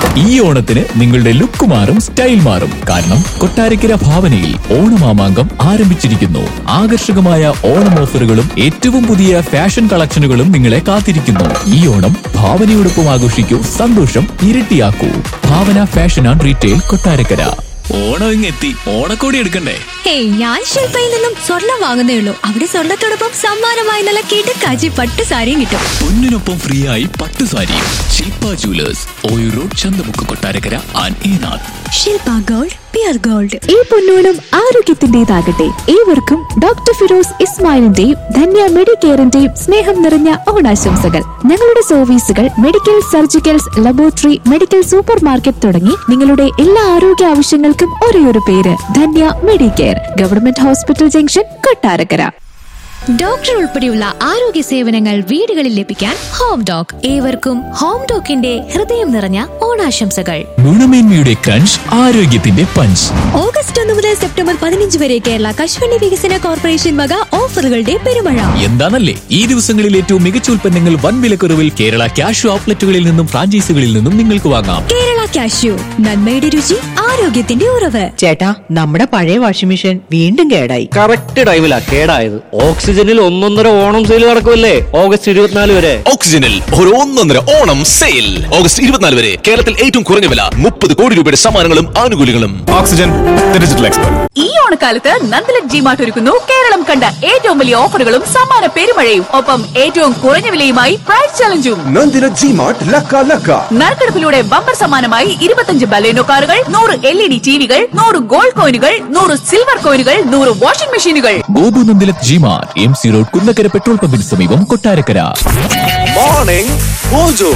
ഈ ഓണത്തിന് നിങ്ങളുടെ ലുക്ക് മാറും സ്റ്റൈൽ മാറും കാരണം കൊട്ടാരക്കര ഭാവനയിൽ ഓണമാമാങ്കം ആരംഭിച്ചിരിക്കുന്നു ആകർഷകമായ ഓണം ഓഫറുകളും ഏറ്റവും പുതിയ ഫാഷൻ കളക്ഷനുകളും നിങ്ങളെ കാത്തിരിക്കുന്നു ഈ ഓണം ഭാവനയോടൊപ്പം ആഘോഷിക്കൂ സന്തോഷം ഇരട്ടിയാക്കൂ Bhavana fashion and retail Kottarakkara Onam ഇങ്ങെത്തി ഓണക്കോടി എടുക്കണ്ടേ ഹേയ് ഞാൻ ശില്പയിൽ നിന്നും സ്വർണം വാങ്ങുന്നേ ഉള്ളൂ അവിടെ സ്വർണത്തോടൊപ്പം സമ്മാനമായി നല്ല കിടക്കാച്ചി പട്ട് സാരിയും കിട്ടും പൊന്നിനൊപ്പം ഫ്രീ ആയി പട്ടു സാരിയും Shilpa jewellers Oyoor road Chanthamukku Kottarakkara and Enath Shilpa gold pure gold ഈ പൊന്നോണം ആരോഗ്യത്തിന്റേതാകട്ടെ ഏവർക്കും ഡോക്ടർ ഫിറോസ് ഇസ്മായിലിന്റെയും ധന്യ മെഡിക്കെയറിന്റെയും സ്നേഹം നിറഞ്ഞ ഓണാശംസകൾ ഞങ്ങളുടെ സർവീസുകൾ medical surgicals laboratory medical supermarket തുടങ്ങി നിങ്ങളുടെ എല്ലാ ആരോഗ്യ ആവശ്യങ്ങൾക്കും ഒരേയൊരു പേര് Dhanya medicare government hospital junction Kottarakkara doctor ഉൾപ്പെടെയുള്ള ആരോഗ്യ സേവനങ്ങൾ വീടുകളിൽ ലഭിക്കാൻ ഹോം ഡോക് ഏവർക്കും ഹോം ഡോക്കിന്റെ ഹൃദയം നിറഞ്ഞ ഓണാശംസകൾ ഗുണമേന്മയുടെ ക്രഞ്ച് ആരോഗ്യത്തിന്റെ പഞ്ച് ഓഗസ്റ്റ് ഒന്ന് മുതൽ സെപ്റ്റംബർ പതിനഞ്ച് വരെ കേരള കശുവണ്ടി വികസന കോർപ്പറേഷൻ വക ഓഫറുകളുടെ പെരുമഴ എന്താണല്ലേ ഈ ദിവസങ്ങളിൽ ഏറ്റവും മികച്ച ഉൽപ്പന്നങ്ങൾ വൻ വിലക്കുറവിൽ കേരള ക്യാഷ് ഔട്ട്ലെറ്റുകളിൽ നിന്നും ഫ്രാഞ്ചൈസികളിൽ നിന്നും നിങ്ങൾക്ക് വാങ്ങാം കേരള കാഷ്യൂ നന്മയുടെ രുചി ആരോഗ്യത്തിന്റെ ഉറവ് ചേട്ടാ നമ്മുടെ പഴയ വാഷിംഗ് മെഷീൻ വീണ്ടും കേടായി കറക്റ്റ് ടൈമിലാ കേടായത് ഓക്സിജനിൽ ഒന്നൊന്നര ഓണം സെയിൽ നടക്കുമല്ലേ ഓഗസ്റ്റ് ഇരുപത്തിനാല് വരെ ഓക്സിജനിൽ ഒരു ഒന്നൊന്നര ഓണം സെയിൽ ഓഗസ്റ്റ് ഇരുപത്തിനാല് വരെ കേരളത്തിൽ ഏറ്റവും കുറഞ്ഞ വില മുപ്പത് കോടി രൂപയുടെ സമ്മാനങ്ങളും ആനുകൂല്യങ്ങളും ഓക്സിജൻ ഡിജിറ്റൽ എക്സ്പെർട്ട് ഈ ഓണക്കാലത്ത് നന്ദലക് ജിമാർട്ട് ഒരുക്കുന്നു കേരളം കണ്ട ഏറ്റവും വലിയ ഓഫറുകളും സമ്മാന പെരുമഴയും ഒപ്പം ഏറ്റവും കുറഞ്ഞ വിലയുമായി പ്രൈസ് ചലഞ്ചും നന്ദിന ജിമാർട്ട് ലക്ക ലക്ക നറുക്കെടുപ്പിലൂടെ ബമ്പർ സമ്മാനമായി ഇരുപത്തഞ്ച് ബലേനോ കാറുകൾ നൂറ് എൽ ഇ ഡി ടിവികൾ നൂറ് ഗോൾഡ് കോയിനുകൾ നൂറ് സിൽവർ കോയിനുകൾ നൂറ് വാഷിംഗ് മെഷീനുകൾ Gopu Nandilath G mart M C road Kunnakkara petrol പമ്പിന് സമീപം Kottarakkara morning mojo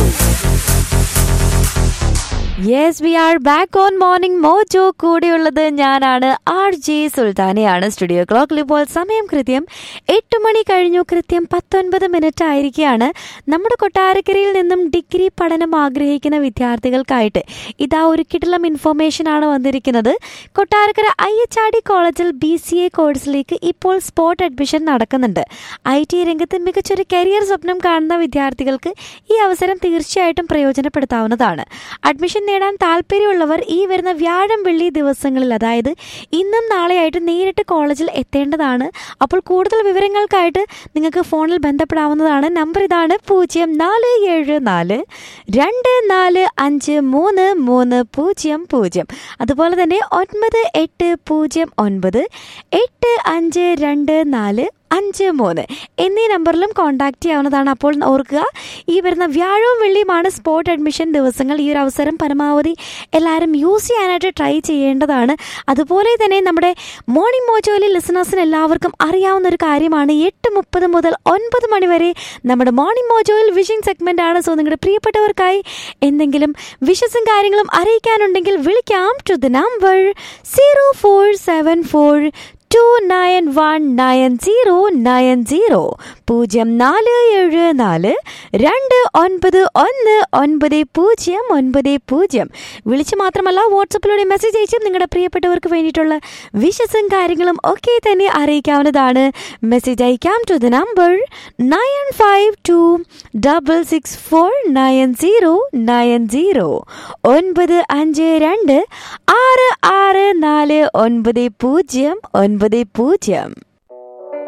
yes we are back on morning mojo കൂടെയുള്ളത് ഞാനാണ് ആർ ജെ സുൽത്താനയാണ് സ്റ്റുഡിയോ ക്ലോക്കിൽ ഇപ്പോൾ സമയം കൃത്യം എട്ട് മണി കഴിഞ്ഞു കൃത്യം പത്തൊൻപത് മിനിറ്റ് ആയിരിക്കുകയാണ് നമ്മുടെ കൊട്ടാരക്കരയിൽ നിന്നും ഡിഗ്രി പഠനം ആഗ്രഹിക്കുന്ന വിദ്യാർത്ഥികൾക്കായിട്ട് ഇതാ ഒരു കിടിലം ഇൻഫർമേഷൻ ആണ് വന്നിരിക്കുന്നത് Kottarakkara I H R D കോളേജിൽ ബി സി എ കോഴ്സിലേക്ക് ഇപ്പോൾ സ്പോട്ട് അഡ്മിഷൻ നടക്കുന്നുണ്ട് ഐ ടി രംഗത്ത് മികച്ചൊരു കരിയർ സ്വപ്നം കാണുന്ന വിദ്യാർത്ഥികൾക്ക് ഈ അവസരം തീർച്ചയായിട്ടും പ്രയോജനപ്പെടുത്താവുന്നതാണ് അഡ്മിഷൻ നേടാൻ താല്പര്യമുള്ളവർ ഈ വരുന്ന വ്യാഴം വെള്ളി ദിവസങ്ങളിൽ അതായത് ഇന്നും നാളെയായിട്ട് നേരിട്ട് കോളേജിൽ എത്തേണ്ടതാണ് അപ്പോൾ കൂടുതൽ വിവരങ്ങൾക്കായിട്ട് നിങ്ങൾക്ക് ഫോണിൽ ബന്ധപ്പെടാവുന്നതാണ് നമ്പർ ഇതാണ് പൂജ്യം നാല് ഏഴ് നാല് രണ്ട് നാല് അഞ്ച് മൂന്ന് മൂന്ന് പൂജ്യം പൂജ്യം അതുപോലെ തന്നെ ഒൻപത് എട്ട് പൂജ്യം ഒൻപത് എട്ട് അഞ്ച് രണ്ട് നാല് അഞ്ച് മൂന്ന് എന്നീ നമ്പറിലും കോൺടാക്ട് ചെയ്യാവുന്നതാണ് അപ്പോൾ ഓർക്കുക ഈ വരുന്ന വ്യാഴവും വെള്ളിയുമാണ് സ്പോട്ട് അഡ്മിഷൻ ദിവസങ്ങൾ ഈ ഒരു അവസരം പരമാവധി എല്ലാവരും യൂസ് ചെയ്യാനായിട്ട് ട്രൈ ചെയ്യേണ്ടതാണ് അതുപോലെ തന്നെ നമ്മുടെ മോർണിംഗ് മോജോയിലെ ലിസണേഴ്സിന് എല്ലാവർക്കും അറിയാവുന്ന ഒരു കാര്യമാണ് എട്ട് മുപ്പത് മുതൽ ഒൻപത് മണി വരെ നമ്മുടെ മോർണിംഗ് മോജോയിൽ വിഷിംഗ് സെഗ്മെൻ്റ് ആണ് സോ നിങ്ങളുടെ പ്രിയപ്പെട്ടവർക്കായി എന്തെങ്കിലും വിഷസും കാര്യങ്ങളും അറിയിക്കാനുണ്ടെങ്കിൽ വിളിക്കാം to the number zero four seven four two nine one nine zero nine zero പൂജ്യം നാല് ഏഴ് നാല് രണ്ട് ഒൻപത് ഒന്ന് ഒൻപത് പൂജ്യം ഒൻപത് പൂജ്യം വിളിച്ച് മാത്രമല്ല വാട്സപ്പിലൂടെ മെസ്സേജ് അയച്ചും നിങ്ങളുടെ പ്രിയപ്പെട്ടവർക്ക് വേണ്ടിയിട്ടുള്ള വിഷസും കാര്യങ്ങളും ഒക്കെ തന്നെ അറിയിക്കാവുന്നതാണ് മെസ്സേജ് അയക്കാം to the number nine five two double six four nine zero nine zero ഒൻപത് അഞ്ച് രണ്ട് ആറ് ആറ് നാല് ഒൻപത് പൂജ്യം ഒൻപത് പൂജ്യം